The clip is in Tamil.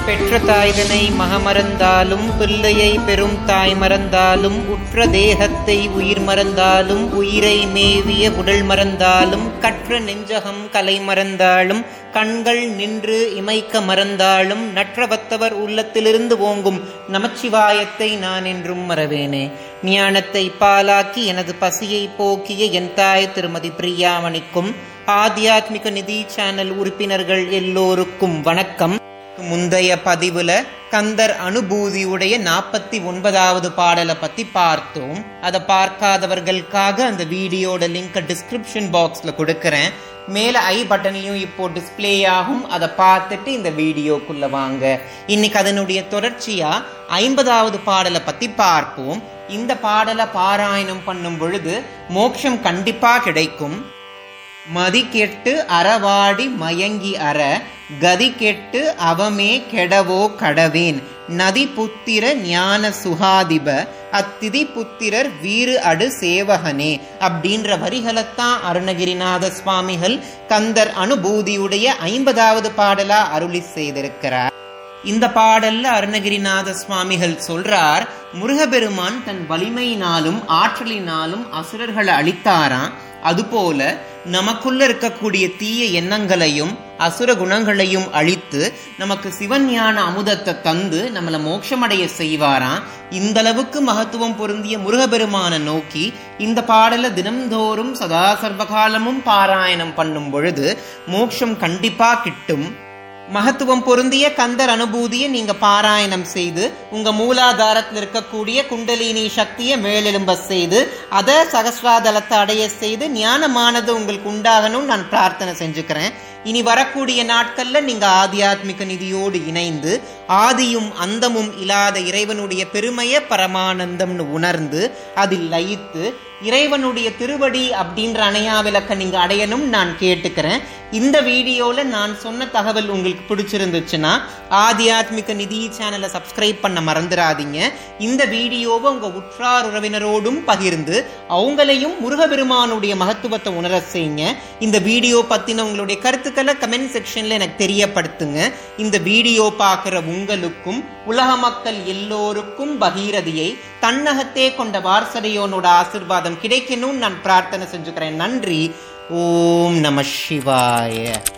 பெற்ற தாய்தனை மகமறந்தாலும் பிள்ளையை பெரும் தாய் மறந்தாலும் உற்ற தேகத்தை உயிர் மறந்தாலும் உயிரை மேவிய உடல் மறந்தாலும் கற்ற நெஞ்சகம் கலை மறந்தாலும் கண்கள் நின்று இமைக்க மறந்தாலும் நற்றவத்தவர் உள்ளத்திலிருந்து ஓங்கும் நமச்சிவாயத்தை நான் என்றும் மறவேனே ஞானத்தை பாலாக்கி எனது பசியை போக்கிய என் தாய் திருமதி பிரியாமணிக்கும் ஆத்தியாத்மிக நிதி சேனல் உறுப்பினர்கள் எல்லோருக்கும் வணக்கம் முந்தைய பதிவுல கந்தர் அனுபூதியுடைய நாற்பத்தி ஒன்பதாவது பாடலை பத்தி பார்த்தோம் அதை பார்க்காதவர்களுக்காக அந்த வீடியோட லிங்க் டிஸ்கிரிப்ஷன் பாக்ஸ்ல கொடுக்கறேன் மேல ஐ பட்டன்லயும் இப்போ டிஸ்ப்ளே ஆகும் அதை பார்த்துட்டு இந்த வீடியோக்குள்ள வாங்க இன்னைக்கு அதனுடைய தொடர்ச்சியா ஐம்பதாவது பாடலை பத்தி பார்ப்போம் இந்த பாடலை பாராயணம் பண்ணும் பொழுது மோட்சம் கண்டிப்பா கிடைக்கும் மதி கெட்டு அறவாடி மயங்கி அற கதி கெட்டு அவமே கெடவோ கடவேன் நதி புத்திர ஞான சுகாதிப அத்திதி புத்திரர் வீறு அடு சேவகனே அப்படின்ற வரிகளைத்தான் அருணகிரிநாத சுவாமிகள் கந்தர் அனுபூதியுடைய ஐம்பதாவது பாடலா அருளி செய்திருக்கிறார் இந்த பாடல்ல அருணகிரிநாத சுவாமிகள் சொல்றார் முருகபெருமான் தன் வலிமையினாலும் ஆற்றலினாலும் அசுரர்களை அழித்தாராம் அதுபோல நமக்குள்ள இருக்கக்கூடிய தீய எண்ணங்களையும் அசுர குணங்களையும் அழித்து நமக்கு சிவஞான அமுதத்தை தந்து நம்மளை மோட்சமடைய செய்வாராம் இந்த அளவுக்கு மகத்துவம் பொருந்திய முருகபெருமான நோக்கி இந்த பாடல தினம்தோறும் சதா சர்வகாலமும் பாராயணம் பண்ணும் பொழுது மோட்சம் கண்டிப்பா கிட்டும் மகத்துவம் பொருந்திய கந்தர் அனுபூதியை நீங்க பாராயணம் செய்து உங்க மூலாதாரத்தில் இருக்கக்கூடிய குண்டலினி சக்தியை மேலெலும்ப செய்து அதை சகசிராதலத்தை அடைய செய்து ஞானமானது உங்களுக்கு உண்டாகணும் நான் பிரார்த்தனை செஞ்சுக்கிறேன் இனி வரக்கூடிய நாட்கள்ல நீங்க ஆத்தியாத்மிக நிதியோடு இணைந்து ஆதியும் அந்தமும் இல்லாத இறைவனுடைய பெருமைய பரமானந்தம்னு உணர்ந்து அதில் லயித்து இறைவனுடைய திருவடி அப்படின்ற அணையா விளக்க நீங்க அடையணும் நான் கேட்டுக்கிறேன் இந்த வீடியோல நான் சொன்ன தகவல் உங்களுக்கு பிடிச்சிருந்துச்சுன்னா ஆத்தியாத்மிக நிதி சேனலை சப்ஸ்கிரைப் பண்ண மறந்துடாதீங்க இந்த வீடியோவை உங்க உற்றார் உறவினரோடும் பகிர்ந்து அவங்களையும் முருகபெருமானுடைய மகத்துவத்தை உணர செய்யுங்க இந்த வீடியோ பத்தின உங்களுடைய கருத்துக்களை கமெண்ட் செக்ஷன்ல எனக்கு தெரியப்படுத்துங்க இந்த வீடியோ பார்க்குற உங்களுக்கும் உலக மக்கள் எல்லோருக்கும் பகீரதியை தன்னகத்தே கொண்ட வாரசடையோனோட ஆசிர்வாதம் கிடைக்கணும்னு நான் பிரார்த்தனை செஞ்சுக்கிறேன் நன்றி ஓம் நம சிவாய